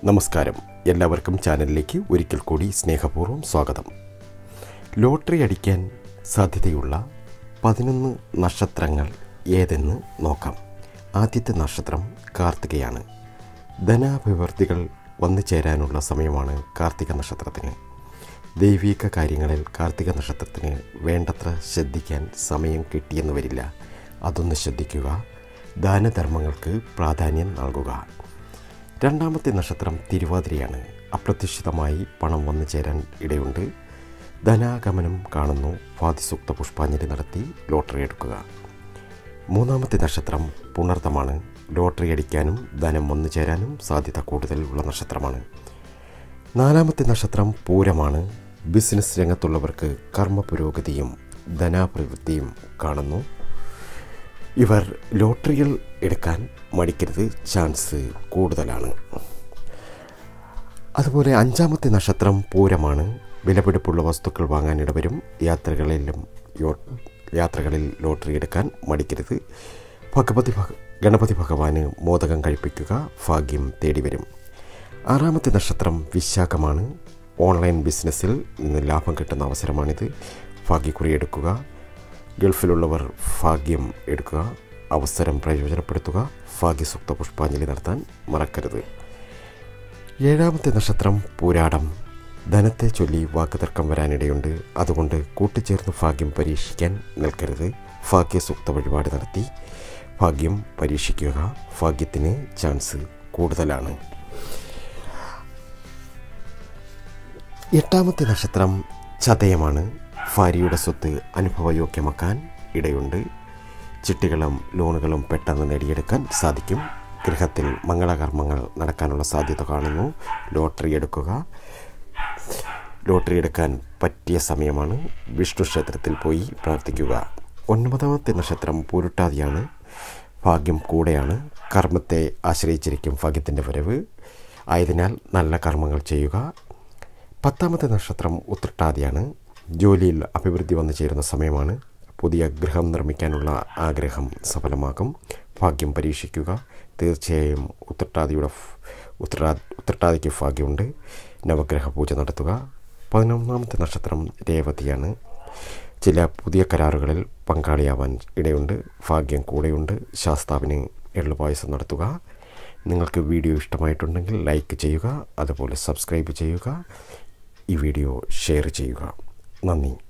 നമസ്കാരം എല്ലാവർക്കും ചാനലിലേക്ക് ഒരിക്കൽ കൂടി സ്നേഹപൂർവ്വം സ്വാഗതം ലോട്ടറി അടിക്കാൻ സാധ്യതയുള്ള പതിനൊന്ന് നക്ഷത്രങ്ങൾ ഏതെന്ന് നോക്കാം ആദ്യത്തെ നക്ഷത്രം കാർത്തികയാണ് ധനാഭിവൃദ്ധികൾ വന്നു ചേരാനുള്ള സമയമാണ് കാർത്തിക നക്ഷത്രത്തിന് ദൈവിക കാര്യങ്ങളിൽ കാർത്തിക നക്ഷത്രത്തിന് വേണ്ടത്ര ശ്രദ്ധിക്കാൻ സമയം കിട്ടിയെന്ന് വരില്ല അതൊന്ന് ശ്രദ്ധിക്കുക ദാനധർമ്മങ്ങൾക്ക് പ്രാധാന്യം നൽകുക രണ്ടാമത്തെ നക്ഷത്രം തിരുവാതിരയാണ് അപ്രതീക്ഷിതമായി പണം വന്നു ചേരാൻ ഇടയുണ്ട് ധനാഗമനം കാണുന്നു വാദിസൂക്ത പുഷ്പാഞ്ജലി നടത്തി ലോട്ടറി എടുക്കുക മൂന്നാമത്തെ നക്ഷത്രം പുണർത്തമാണ് ലോട്ടറി അടിക്കാനും ധനം വന്നു ചേരാനും സാധ്യത കൂടുതലുള്ള നക്ഷത്രമാണ് നാലാമത്തെ നക്ഷത്രം പൂരമാണ് ബിസിനസ് രംഗത്തുള്ളവർക്ക് കർമ്മ പുരോഗതിയും ധനാഭിവൃദ്ധിയും കാണുന്നു ഇവർ ലോട്ടറികൾ എടുക്കാൻ മടിക്കരുത് ചാൻസ് കൂടുതലാണ് അതുപോലെ അഞ്ചാമത്തെ നക്ഷത്രം പൂരമാണ് വിലപിടിപ്പുള്ള വസ്തുക്കൾ വാങ്ങാനിടവരും യാത്രകളിലും യോ- യാത്രകളിൽ ലോട്ടറി എടുക്കാൻ മടിക്കരുത് ഭഗവതി ഭഗ ഗണപതി ഭഗവാന് മോദകം കഴിപ്പിക്കുക ഭാഗ്യം തേടി വരും ആറാമത്തെ നക്ഷത്രം വിശാഖമാണ് ഓൺലൈൻ ബിസിനസ്സിൽ നിന്ന് ലാഭം കിട്ടുന്ന അവസരമാണിത് ഭാഗ്യക്കുറി എടുക്കുക ഗൾഫിലുള്ളവർ ഭാഗ്യം എടുക്കുക അവസരം പ്രയോജനപ്പെടുത്തുക ഭാഗ്യസൂക്ത പുഷ്പാഞ്ജലി നടത്താൻ മറക്കരുത് ഏഴാമത്തെ നക്ഷത്രം പൂരാടം ധനത്തെ ചൊല്ലി വാക്കുതർക്കം വരാനിടയുണ്ട് അതുകൊണ്ട് കൂട്ടിച്ചേർന്ന് ഭാഗ്യം പരീക്ഷിക്കാൻ നിൽക്കരുത് ഭാഗ്യസൂക്ത വഴിപാട് നടത്തി ഭാഗ്യം പരീക്ഷിക്കുക ഭാഗ്യത്തിന് ചാൻസ് കൂടുതലാണ് എട്ടാമത്തെ നക്ഷത്രം ചതയമാണ് ഭാര്യയുടെ സ്വത്ത് അനുഭവയോഗ്യമാക്കാൻ ഇടയുണ്ട് ചിട്ടികളും ലോണുകളും പെട്ടെന്ന് നേടിയെടുക്കാൻ സാധിക്കും ഗൃഹത്തിൽ മംഗളകർമ്മങ്ങൾ നടക്കാനുള്ള സാധ്യത കാണുന്നു ലോട്ടറി എടുക്കുക ലോട്ടറി എടുക്കാൻ പറ്റിയ സമയമാണ് വിഷ്ണു ക്ഷേത്രത്തിൽ പോയി പ്രാർത്ഥിക്കുക ഒൻപതാമത്തെ നക്ഷത്രം പൂരുട്ടാതിയാണ് ഭാഗ്യം കൂടെയാണ് കർമ്മത്തെ ആശ്രയിച്ചിരിക്കും ഭാഗ്യത്തിൻ്റെ വരവ് ആയതിനാൽ നല്ല കർമ്മങ്ങൾ ചെയ്യുക പത്താമത്തെ നക്ഷത്രം ഉത്രട്ടാതിയാണ് ജോലിയിൽ അഭിവൃദ്ധി വന്നു ചേരുന്ന സമയമാണ് പുതിയ ഗൃഹം നിർമ്മിക്കാനുള്ള ആഗ്രഹം സഫലമാകും ഭാഗ്യം പരീക്ഷിക്കുക തീർച്ചയായും ഉത്രട്ടാതിയുടെ ഫ്- ഉത്രട്ടാ ഉത്രട്ടാതിക്ക് ഭാഗ്യമുണ്ട് നവഗ്രഹ പൂജ നടത്തുക പതിനൊന്നാമത്തെ നക്ഷത്രം രേവതിയാണ് ചില പുതിയ കരാറുകളിൽ പങ്കാളിയാവാൻ ഇടയുണ്ട് ഭാഗ്യം കൂടെയുണ്ട് ശാസ്താവിന് എള്ളുപായസം നടത്തുക നിങ്ങൾക്ക് വീഡിയോ ഇഷ്ടമായിട്ടുണ്ടെങ്കിൽ ലൈക്ക് ചെയ്യുക അതുപോലെ സബ്സ്ക്രൈബ് ചെയ്യുക ഈ വീഡിയോ ഷെയർ ചെയ്യുക നന്ദി